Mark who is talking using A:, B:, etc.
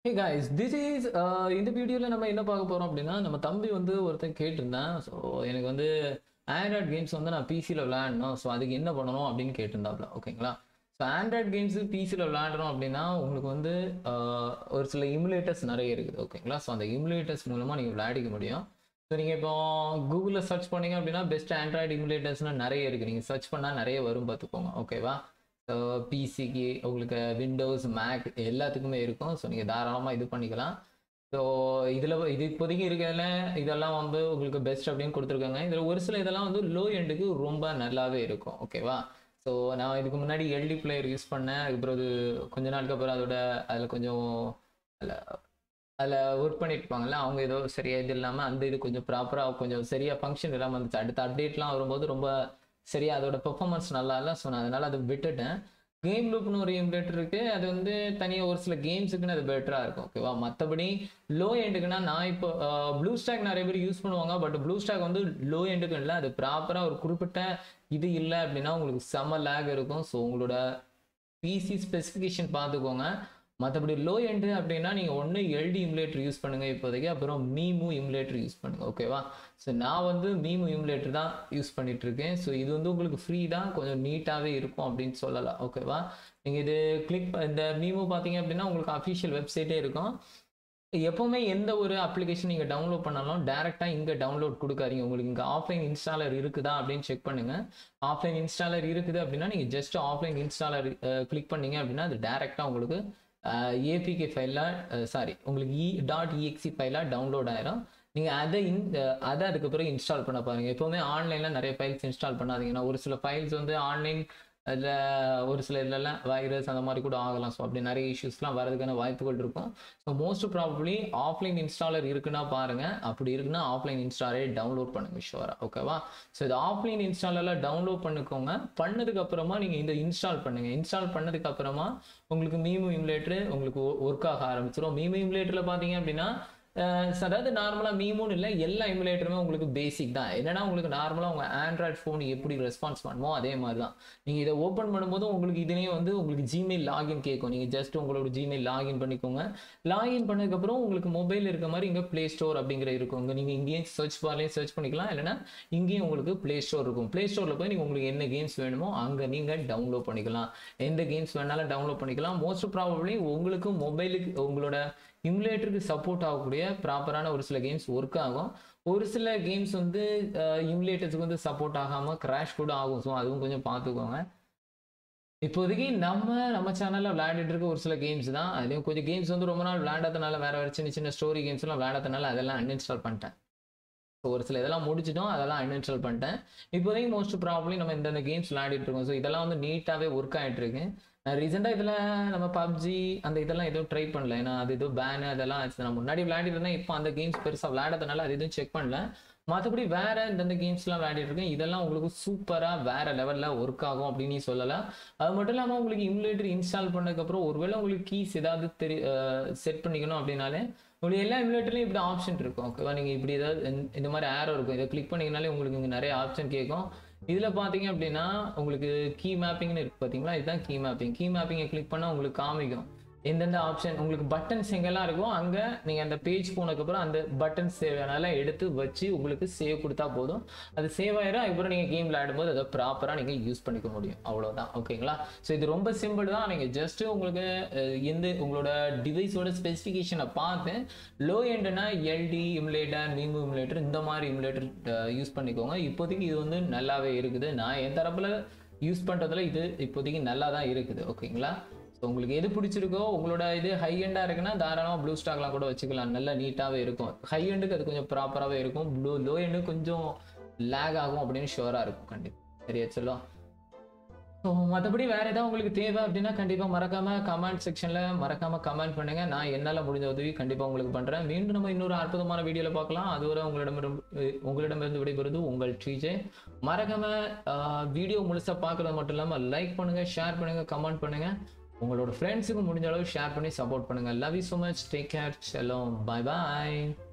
A: Hey guys this is இந்த வீடியோவில் நம்ம என்ன பார்க்க போகிறோம் அப்படின்னா நம்ம தம்பி வந்து ஒருத்தன் கேட்டிருந்தேன் ஸோ எனக்கு வந்து ஆண்ட்ராய்ட் கேம்ஸ் வந்து நான் பிசியில் விளையாடணும் ஸோ அதுக்கு என்ன பண்ணணும் அப்படின்னு கேட்டிருந்தாப்ல ஓகேங்களா ஸோ ஆண்ட்ராய்ட் கேம்ஸ் பிசியில் விளையாடுறோம் அப்படின்னா உங்களுக்கு வந்து ஆஹ், ஒரு சில இமுலேட்டர்ஸ் நிறைய இருக்குது ஓகேங்களா ஸோ அந்த இமுலேட்டர்ஸ் மூலமாக நீங்கள் விளையாடிக்க முடியும் ஸோ நீங்கள் இப்போ கூகுளில் சர்ச் பண்ணீங்க அப்படின்னா பெஸ்ட் ஆண்ட்ராய்டு இமுலேட்டர்ஸ்னால் நிறைய இருக்குது நீங்கள் சர்ச் பண்ணால் நிறைய வரும் பார்த்துக்கோங்க ஓகேவா ஸோ பிசிக்கு உங்களுக்கு விண்டோஸ் மேக் எல்லாத்துக்குமே இருக்கும் ஸோ நீங்கள் தாராளமாக இது பண்ணிக்கலாம் ஸோ இதில் இது இப்போதைக்கு இருக்கிறதுல இதெல்லாம் வந்து உங்களுக்கு பெஸ்ட் அப்படின்னு கொடுத்துருக்காங்க இதில் ஒரு சில இதெல்லாம் வந்து லோ எண்டுக்கு ரொம்ப நல்லாவே இருக்கும் ஓகேவா ஸோ நான் இதுக்கு முன்னாடி எல்டி பிளேயர் யூஸ் பண்ணேன் அதுக்கப்புறம் அது கொஞ்ச நாளுக்கு அப்புறம் அதோட அதில் கொஞ்சம் அதில் அதில் ஒர்க் பண்ணிட்டு இருப்பாங்கல்ல அவங்க ஏதோ சரியா இது இல்லாமல் அந்த இது கொஞ்சம் ப்ராப்பராக கொஞ்சம் சரியா ஃபங்க்ஷன் இல்லாமல் இருந்துச்சு அடுத்த அப்டேட்லாம் வரும்போது ரொம்ப சரியா அதோட பெர்ஃபார்மன்ஸ் நல்லா இல்லை ஸோ நான் அதனால அதை விட்டுட்டேன் கேம் லூப்னு ஒரு எமுலேட்டர் இருக்கு அது வந்து தனியாக ஒரு சில கேம்ஸுக்குன்னு அது பெட்டராக இருக்கும் ஓகேவா மற்றபடி லோ எண்டுக்குன்னா நான் இப்போ ப்ளூ ஸ்டாக் நிறைய பேர் யூஸ் பண்ணுவாங்க பட் ப்ளூ ஸ்டாக் வந்து லோ எண்டுக்கு இல்லை அது ப்ராப்பராக ஒரு குறிப்பிட்ட இது இல்லை அப்படின்னா உங்களுக்கு செம்ம லேக் இருக்கும் ஸோ உங்களோட பிசி ஸ்பெசிஃபிகேஷன் பார்த்துக்கோங்க மற்றபடி லோ எண்டு அப்படின்னா நீங்கள் ஒன்று எல்டி இமுலேட்டர் யூஸ் பண்ணுங்கள் இப்போதைக்கு அப்புறம் மீமு இமுலேட்டர் யூஸ் பண்ணுங்கள் ஓகேவா ஸோ நான் வந்து மீமு இமுலேட்டர் தான் யூஸ் பண்ணிட்டு இருக்கேன் ஸோ இது வந்து உங்களுக்கு ஃப்ரீ தான் கொஞ்சம் நீட்டாகவே இருக்கும் அப்படின்னு சொல்லலாம் ஓகேவா நீங்கள் இது கிளிக் இந்த மீமு பார்த்தீங்க அப்படின்னா உங்களுக்கு அஃபிஷியல் வெப்சைட்டே இருக்கும் எப்போவுமே எந்த ஒரு அப்ளிகேஷன் நீங்கள் டவுன்லோட் பண்ணாலும் டேரெக்டாக இங்கே டவுன்லோட் கொடுக்காதீங்க உங்களுக்கு இங்கே ஆஃப்லைன் இன்ஸ்டாலர் இருக்குதா அப்படின்னு செக் பண்ணுங்கள் ஆஃப்லைன் இன்ஸ்டாலர் இருக்குது அப்படின்னா நீங்கள் ஜஸ்ட் ஆஃப்லைன் இன்ஸ்டாலர் கிளிக் பண்ணீங்க அப்படின்னா அது டேரெக்டாக உங்களுக்கு ஏபிகே ஃபைலாக சாரி உங்களுக்கு இ டாட் இஎக்சி ஃபைலாக டவுன்லோட் ஆயிரும் நீங்கள் அதை இன் அதை அதுக்கு பிறகு இன்ஸ்டால் பண்ண பாருங்கள் எப்போவுமே ஆன்லைனில் நிறைய ஃபைல்ஸ் இன்ஸ்டால் பண்ணாதீங்கன்னா ஒரு சில ஃபைல்ஸ் வந்து ஆன்லைன் அதில் ஒரு சில இதுலலாம் வைரஸ் அந்த மாதிரி கூட ஆகலாம் ஸோ அப்படி நிறைய இஷ்யூஸ்லாம் வரதுக்கான வாய்ப்புகள் இருக்கும் so most probably offline installer இருக்குன்னா பாருங்கள் அப்படி இருக்குன்னா ஆஃப்லைன் இன்ஸ்டாலரே டவுன்லோட் பண்ணுங்க ஷுவராக ஓகேவா ஸோ இது ஆஃப்லைன் இன்ஸ்டாலரில் டவுன்லோட் பண்ணிக்கோங்க பண்ணதுக்கு அப்புறமா நீங்கள் இந்த இன்ஸ்டால் பண்ணுங்கள் இன்ஸ்டால் பண்ணதுக்கு அப்புறமா உங்களுக்கு மீமு இமுலேட்டர் உங்களுக்கு ஒர்க் ஆக ஆரம்பிச்சிடும் மீமு இமுலேட்டரில் பார்த்தீங்க அப்படின்னா அஹ் அதாவது நார்மலாக மீமோன்னு இல்லை எல்லா இமுலேட்டருமே உங்களுக்கு பேசிக் தான் என்னன்னா உங்களுக்கு நார்மலாக உங்கள் ஆண்ட்ராய்ட் ஃபோன் எப்படி ரெஸ்பான்ஸ் பண்ணுமோ அதே மாதிரி தான் நீங்கள் இதை ஓப்பன் பண்ணும்போது உங்களுக்கு இதுலேயே வந்து உங்களுக்கு ஜிமெயில் லாகின் கேட்கும் நீங்கள் ஜஸ்ட் உங்களோட ஜிமெயில் லாகின் பண்ணிக்கோங்க லாகின் பண்ணதுக்கப்புறம் உங்களுக்கு மொபைல் இருக்க மாதிரி இங்கே ப்ளே ஸ்டோர் அப்படிங்கிற இருக்கும் இங்கே நீங்கள் இங்கேயும் சர்ச் பார்லையும் சர்ச் பண்ணிக்கலாம் இல்லைன்னா இங்கேயும் உங்களுக்கு ப்ளே ஸ்டோர் இருக்கும் ப்ளே ஸ்டோரில் போய் நீங்கள் உங்களுக்கு என்ன கேம்ஸ் வேணுமோ அங்கே நீங்கள் டவுன்லோட் பண்ணிக்கலாம் எந்த கேம்ஸ் வேணாலும் டவுன்லோட் பண்ணிக்கலாம் மோஸ்ட் ப்ராபப்ளி உங்களுக்கு மொபைலுக்கு உங்களோட இமுலேட்டருக்கு சப்போர்ட் ஆகக்கூடிய ப்ராப்பரான ஒரு சில கேம்ஸ் ஒர்க் ஆகும் ஒரு சில கேம்ஸ் வந்து இமுலேட்டர்ஸுக்கு வந்து சப்போர்ட் ஆகாமல் கிராஷ் கூட ஆகும் ஸோ அதுவும் கொஞ்சம் பார்த்துக்கோங்க இப்போதைக்கு நம்ம நம்ம சேனலில் விளையாடிட்டு இருக்க ஒரு சில கேம்ஸ் தான் அதுலேயும் கொஞ்சம் கேம்ஸ் வந்து ரொம்ப நாள் விளையாடாதனால வேற வேறு சின்ன சின்ன ஸ்டோரி கேம்ஸ்லாம் விளையாடாதனால அதெல்லாம் அன்இன்ஸ்டால் பண்ணிட்டேன் ஸோ ஒரு சில இதெல்லாம் முடிச்சிட்டோம் அதெல்லாம் அன்இன்ஸ்டால் பண்ணிட்டேன் இப்போதைக்கு மோஸ்ட் ப்ராப்ளம் நம்ம இந்தந்த கேம்ஸ் விளையாடிட்டு இருக்கோம் ஸோ இதெல்லாம் வந்து நீட்டாகவே ஒர்க் ஆகிட்டு இருக்கு நான் ரீசெண்டாக இதில் நம்ம பப்ஜி அந்த இதெல்லாம் எதுவும் ட்ரை பண்ணல ஏன்னா அது எதுவும் பேனு அதெல்லாம் ஆச்சு. நான் முன்னாடி விளையாடிட்டு இருந்தேன் இப்போ அந்த கேம்ஸ் பெருசாக விளையாடுறதுனால அது எதுவும் செக் பண்ணல மற்றபடி வேற இந்தந்த கேம்ஸ்லாம் விளையாடிட்டு இருக்கேன் இதெல்லாம் உங்களுக்கு சூப்பராக வேற லெவலில் ஒர்க் ஆகும் அப்படின்னு சொல்லலாம் அது மட்டும் இல்லாமல் உங்களுக்கு இமுலேட்டர் இன்ஸ்டால் பண்ணதுக்கப்புறம் ஒருவேளை உங்களுக்கு கீஸ் ஏதாவது தெரி செட் பண்ணிக்கணும் அப்படின்னாலே உங்களுக்கு எல்லா இமுலேட்டர்லையும் இப்படி ஆப்ஷன் இருக்கும் ஓகேவா நீங்கள் இப்படி ஏதாவது இந்த- இந்த மாதிரி ஆரோ இருக்கும் இதை கிளிக் பண்ணிங்கனாலே உங்களுக்கு இங்கே நிறைய ஆப்ஷன் கேட்கும் இதில் பார்த்தீங்க அப்படின்னா உங்களுக்கு கீ மேப்பிங்னு இருக்கு பார்த்தீங்களா இதுதான் கீ மேப்பிங் கீ மேப்பிங்கை கிளிக் பண்ணால் உங்களுக்கு காமிக்கும் எந்தெந்த ஆப்ஷன் உங்களுக்கு பட்டன்ஸ் எங்கெல்லாம் இருக்கோ அங்கே நீங்கள் அந்த பேஜ் போனதுக்கப்புறம் அந்த பட்டன்ஸ் தேவையானால எடுத்து வச்சு உங்களுக்கு சேவ் கொடுத்தா போதும் அது சேவ் ஆயிரும் அதுக்கப்புறம் நீங்கள் கேம் விளையாடும்போது அதை ப்ராப்பராக நீங்கள் யூஸ் பண்ணிக்க முடியும் அவ்வளோதான் ஓகேங்களா ஸோ இது ரொம்ப சிம்பிள் தான் நீங்கள் ஜஸ்ட் உங்களுக்கு அஹ், எந்த உங்களோட டிவைஸோட ஸ்பெசிஃபிகேஷனை பார்த்து லோ எண்டுனா எல்டி இமுலேட்டர் மீமு இமுலேட்டர் இந்த மாதிரி இமுலேட்டர் யூஸ் பண்ணிக்கோங்க இப்போதைக்கு இது வந்து நல்லாவே இருக்குது நான் என் தரப்பில் யூஸ் பண்ணுறதுல இது இப்போதைக்கு நல்லா தான் இருக்குது ஓகேங்களா ஸோ உங்களுக்கு எது பிடிச்சிருக்கோ உங்களோட இது ஹை எண்டாக இருக்குன்னா தாராளமாக ப்ளூ ஸ்டாக்லாம் கூட வச்சுக்கலாம் நல்லா நீட்டாகவே இருக்கும் ஹை எண்டுக்கு அது கொஞ்சம் ப்ராப்பராகவே இருக்கும் ப்ளூ லோ எண்டு கொஞ்சம் லேக் ஆகும் அப்படின்னு ஷுவராக இருக்கும் கண்டிப்பாக சரியா சொல்லும் ஸோ மற்றபடி வேற ஏதாவது உங்களுக்கு தேவை அப்படின்னா கண்டிப்பாக மறக்காம கமெண்ட் செக்ஷனில் மறக்காம கமெண்ட் பண்ணுங்க நான் என்னால் முடிஞ்ச உதவி கண்டிப்பாக உங்களுக்கு பண்ணுறேன் மீண்டும் நம்ம இன்னொரு அற்புதமான வீடியோவில் பார்க்கலாம் அதுவரை உங்களிடம் உங்களிடமிருந்து விடைபெறுவது உங்கள் டீச்சே மறக்காம வீடியோ முழுசாக பார்க்குறது மட்டும் இல்லாமல் லைக் பண்ணுங்க ஷேர் பண்ணுங்க கமெண்ட் பண்ணுங்க உங்களோட ஃப்ரெண்ட்ஸுக்கு முடிஞ்ச அளவு ஷேர் பண்ணி சப்போர்ட் பண்ணுங்க love you so much take care செல்லம் பை பாய்